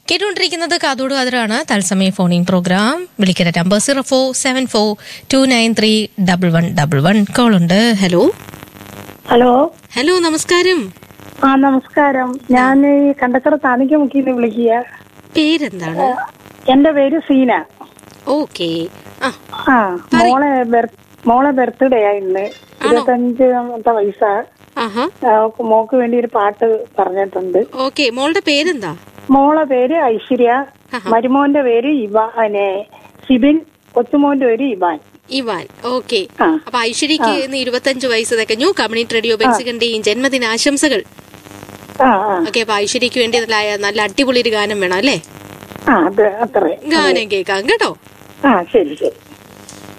കേട്ടുകൊണ്ടിരിക്കുന്നത് കാതോട് കാതറാണ് തത്സമയ ഫോണിംഗ് പ്രോഗ്രാം വിളിക്കുന്ന number zero four seven four two nine three double one double one call ഉണ്ട് ഹലോ ഹലോ ഹലോ നമസ്കാരം ആ നമസ്കാരം ഞാൻ ഈ കണ്ടക്കട താണിക്കമുക്കിന്ന് വിളിക്കുക പേരെന്താണ് എന്റെ പേര് സീന ഓക്കെ ആ ആ മോളെ ബെർ- മോളെ ബർത്ത്ഡേ ആ ഇന്ന് ഇരുപത്തഞ്ചാമത്തെ വയസ്സാ ആഹാ ആ, മോക്ക് വേണ്ടി ഒരു പാട്ട് പറഞ്ഞിട്ടുണ്ട് ഓക്കെ മോളുടെ പേരെന്താ മോളെ പേര് ഐശ്വര്യ മരുമോന്റെ പേര് ഇവാനെ സിബിൻ കൊച്ചുമോന്റെ പേര് ഇവാൻ ഇവാൻ ഓക്കെ ആ. അപ്പൊ ഐശ്വര്യക്ക് ഇന്ന് ഇരുപത്തഞ്ച് വയസ്സ് തികഞ്ഞു കമ്മ്യൂണിറ്റി റേഡിയോ ബെൻസികന്റെയും ജന്മദിന ആശംസകൾ ആ ആ ഓക്കെ അപ്പൊ ഐശ്വര്യക്ക് വേണ്ടി നല്ല നല്ല അടിപൊളി ഒരു ഗാനം വേണം അല്ലേ ആ അത് അത്രേ ഗാനം കേൾക്കാം കേട്ടോ ആ ശരി ശരി